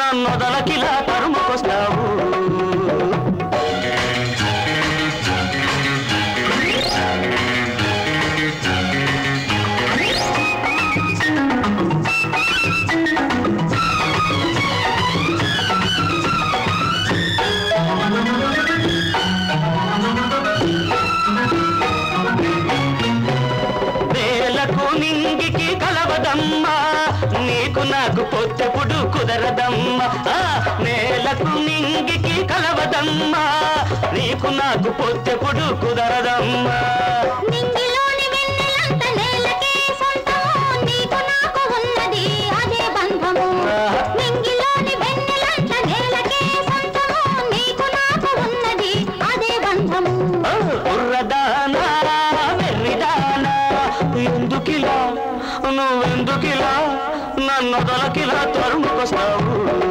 నన్నొదలకిలా తరుముకొస్తావు వేలకు నింగికి కలవదమ్మా నీకు నాకు పొత్తెప్పుడు కుదరదమ్మా ఆ, నేలకు నింగికి కలవదమ్మా నీకు నాకు పొత్తెప్పుడు కుదరదమ్మా నింగిలోని వెన్నెలంత నేలకే సొంతము నీకు నాకు ఉన్నది అదే బంధము నింగిలోని వెన్నెలంత నేలకే సొంతము నీకు నాకు ఉన్నది అదే బంధము ఆ, కుర్రదానా వెర్రిదానా ఎందుకిలా నువ్వెందుకిలా నన్నొదలకిలా తరుముకొస్తావు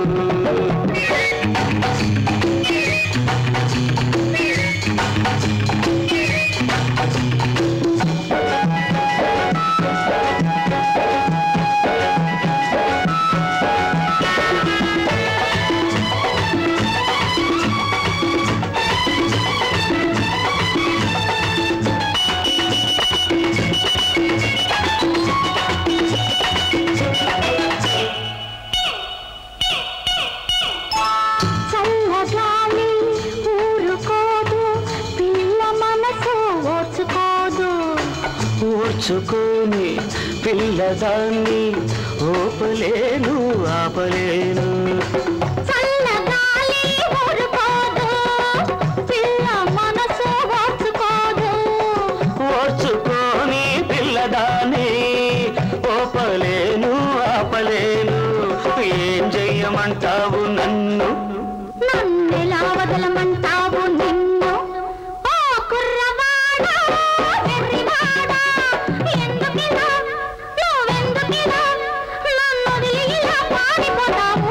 చల్లగాలి ఊరుకోదు పిల్ల మనసు ఓర్చుకోదు ఓర్చుకొని పిల్లదాన్ని ఓపలేను ఆపలేను చల్లగాలి ఊరుకోదు పిల్ల మనసు ఓర్చుకోదు ఓర్చుకొని పిల్లదాన్ని ఓపలేను ఆపలేను ఏం చెయ్యమంటావు నన్ను నన్నెలా వదలమంటావు నిన్ను ఓ కుర్రవాడా వెర్రివాడా ఎందుకిలా నువ్వెందుకిలా నన్ను వదిలి ఇలా పారిపోతావు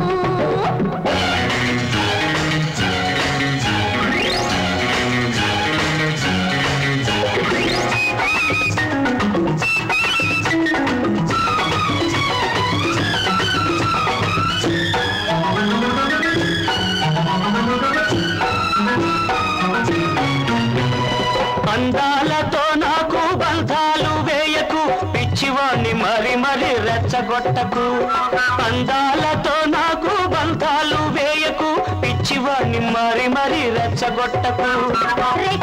అందాలతో నాకు బంధాలు వేయకు పిచ్చివాణ్ణి మరి మరి రెచ్చగొట్టకు అందాలతో నాకు బంధాలు వేయకు పిచ్చివాణ్ణి మరి మరి రెచ్చగొట్టకు రెక్క